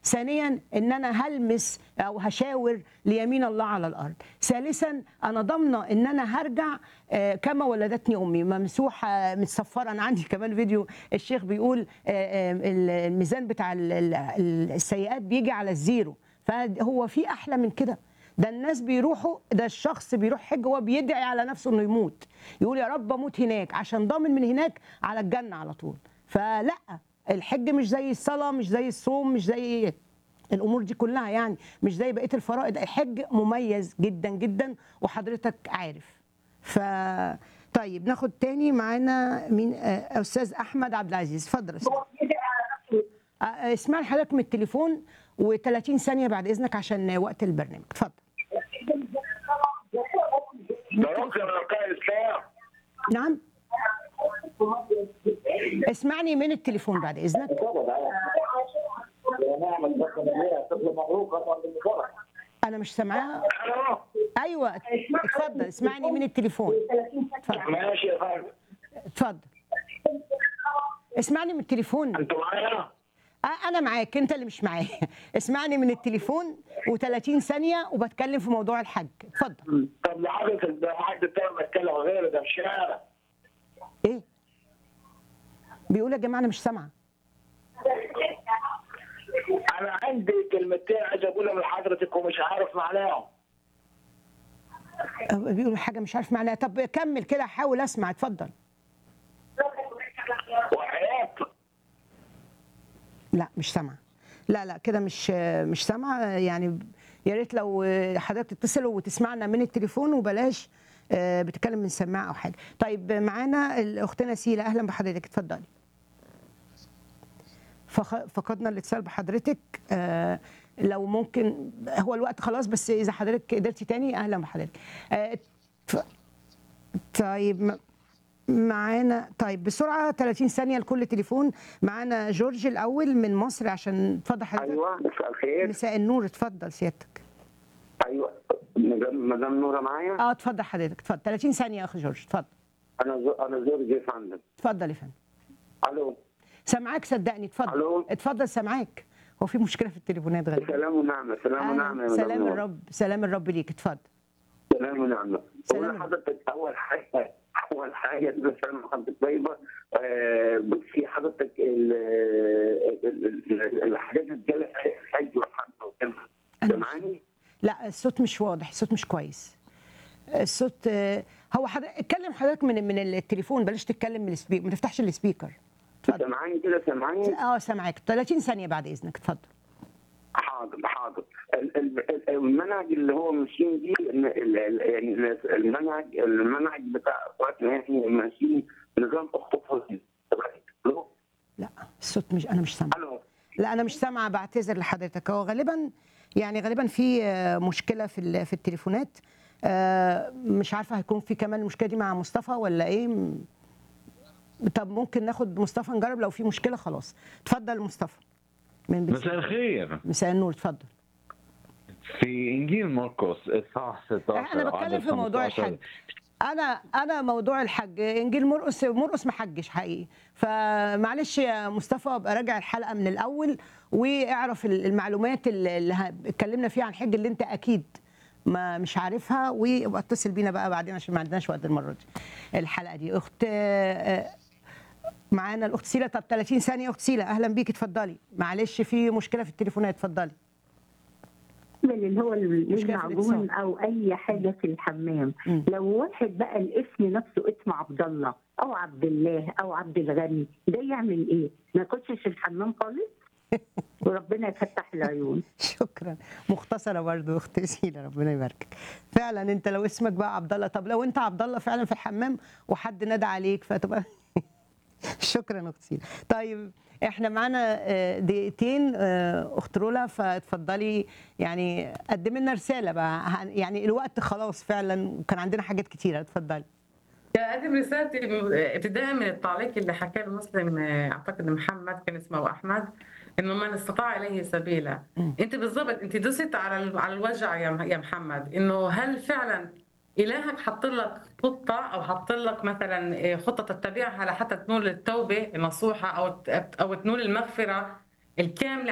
ثانيا ان انا هلمس او هشاور ليمين الله على الارض ثالثا انا ضامنه ان انا هرجع آه، كما ولدتني امي ممسوحه متصفره انا عندي كمان فيديو الشيخ بيقول آه، آه، الميزان بتاع ال- ال- ال- السيئات بيجي على الزيرو فهو في احلى من كده ده الناس بيروحوا ده الشخص بيروح حج هو بيدعي على نفسه انه يموت يقول يا رب اموت هناك عشان ضامن من هناك على الجنه على طول فلا الحج مش زي الصلاه مش زي الصوم مش زي الامور دي كلها يعني مش زي بقيه الفرائض الحج مميز جدا جدا وحضرتك عارف ف طيب ناخد تاني معانا مين آه، استاذ احمد عبد العزيز اتفضل يا أستاذ. آه، آه، اسمعني حضرتك من التليفون و30 ثانيه بعد اذنك عشان وقت البرنامج اتفضل ده ركن اركان الاسلام نعم اسمعني من التليفون بعد اذنك انا مش سامعاها الو ايوه اتفضل اسمعني من التليفون اتفضل ماشي يا فندم اتفضل اسمعني من التليفون انتوا معايا آه، انا معاك انت اللي مش معايا اسمعني من التليفون و30 ثانيه وبتكلم في موضوع الحج اتفضل طب لحضرتك ده حد تاني بتكلم غير ده في الشارع ايه بيقول يا جماعه انا مش سامعه انا عندي كلمتين عايز اقولهم لحضرتك ومش عارف معناهم آه، بيقولوا حاجه مش عارف معناها طب كمل كده حاول اسمع اتفضل وحياه لا مش سامعه لا لا كده مش مش سامعه يعني يا ريت لو حضرتك تتصل وتسمعنا من التليفون وبلاش آه، بتتكلم من سماعه او حاجه طيب معانا اختنا سيلا اهلا بحضرتك اتفضلي فخ- فقدنا الاتصال بحضرتك آه، لو ممكن هو الوقت خلاص بس اذا حضرتك قدرتي تاني اهلا بحضرتك آه، ف- طيب م- معانا طيب بسرعه 30 ثانيه لكل تليفون معانا جورج الاول من مصر عشان اتفضل حضرتك ايوه مساء الخير مساء النور اتفضل سيادتك ايوه مدام مدام نوره معايا اه اتفضل حضرتك اتفضل 30 ثانيه يا اخي جورج اتفضل انا زو... انا زوجي يا فندم اتفضل يا فندم الو سامعاك صدقني اتفضل ألو. اتفضل سامعاك هو في مشكله في التليفونات غالبا سلام ونعمه سلام أهلاً. ونعمه يا مدام سلام نورة. الرب سلام الرب ليك اتفضل سلام ونعمه سلام. بقول لحضرتك اول حاجه اول حاجه كده سلام حضرتك طيبه آه بصي حضرتك ال- ال- ال- الحاجات اللي جالت الحج والحج وكده أنا مش- سامعاني؟ لا الصوت مش واضح الصوت مش كويس الصوت آه، هو حضرتك اتكلم حضرتك من من التليفون بلاش تتكلم من السبيكر ما تفتحش السبيكر اتفضل سامعاني كده سامعاني؟ اه سامعاك 30 ثانيه بعد اذنك اتفضل حاضر حاضر ال- ال- ال- المنهج اللي هو ماشيين بيه ال- ال- ال- يعني المنهج المنهج بتاع اخواتنا يعني ماشيين نظام اخطبوطي الو لا الصوت مش انا مش سامعه الو لا انا مش سامعه بعتذر لحضرتك هو غالبا يعني غالبا في آه، مشكله في ال- في التليفونات آه، مش عارفه هيكون في كمان المشكله دي مع مصطفى ولا ايه م- طب ممكن ناخد مصطفى نجرب لو في مشكله خلاص اتفضل مصطفى من بيت- مساء الخير مساء النور اتفضل في انجيل مرقس اصحاح 16 احنا بتكلم عدد في موضوع 15. الحج انا انا موضوع الحج انجيل مرقس مرقس ما حجش حقيقي فمعلش يا مصطفى ابقى راجع الحلقه من الاول واعرف ال- المعلومات اللي اللي ه- اتكلمنا فيها عن الحج اللي انت اكيد ما مش عارفها وابقى اتصل بينا بقى بعدين عشان ما عندناش وقت المره دي الحلقه دي اخت آه، معانا الاخت سيلا طب 30 ثانيه اخت سيلا اهلا بيك اتفضلي معلش في مشكله في التليفونات اتفضلي اللي هو مشكلة في المعجون الاتصال. او اي حاجه في الحمام مم. لو واحد بقى الاسم نفسه اسم عبد الله او عبد الله او عبد الغني ده يعمل ايه؟ ما يخشش في الحمام خالص وربنا يفتح العيون شكرا مختصره برضو اخت سيلا ربنا يباركك فعلا انت لو اسمك بقى عبد الله طب لو انت عبد الله فعلا في الحمام وحد نادى عليك فتبقى شكرا اخت سيلا طيب احنا معانا آه، دقيقتين آه، اخت رولا فاتفضلي يعني قدمي لنا رساله بقى هن- يعني الوقت خلاص فعلا وكان عندنا حاجات كتيره اتفضلي أقدم رسالتي ابتداء من التعليق اللي حكاه المسلم آه، أعتقد محمد كان اسمه أحمد إنه من استطاع إليه سبيلا أنت بالضبط أنت دست على ال- على الوجع يا يا محمد إنه هل فعلا إلهك حط لك خطة أو حط لك مثلا آه، خطة تتبعها لحتى تنول التوبة النصوحة أو ت- أو تنول المغفرة الكاملة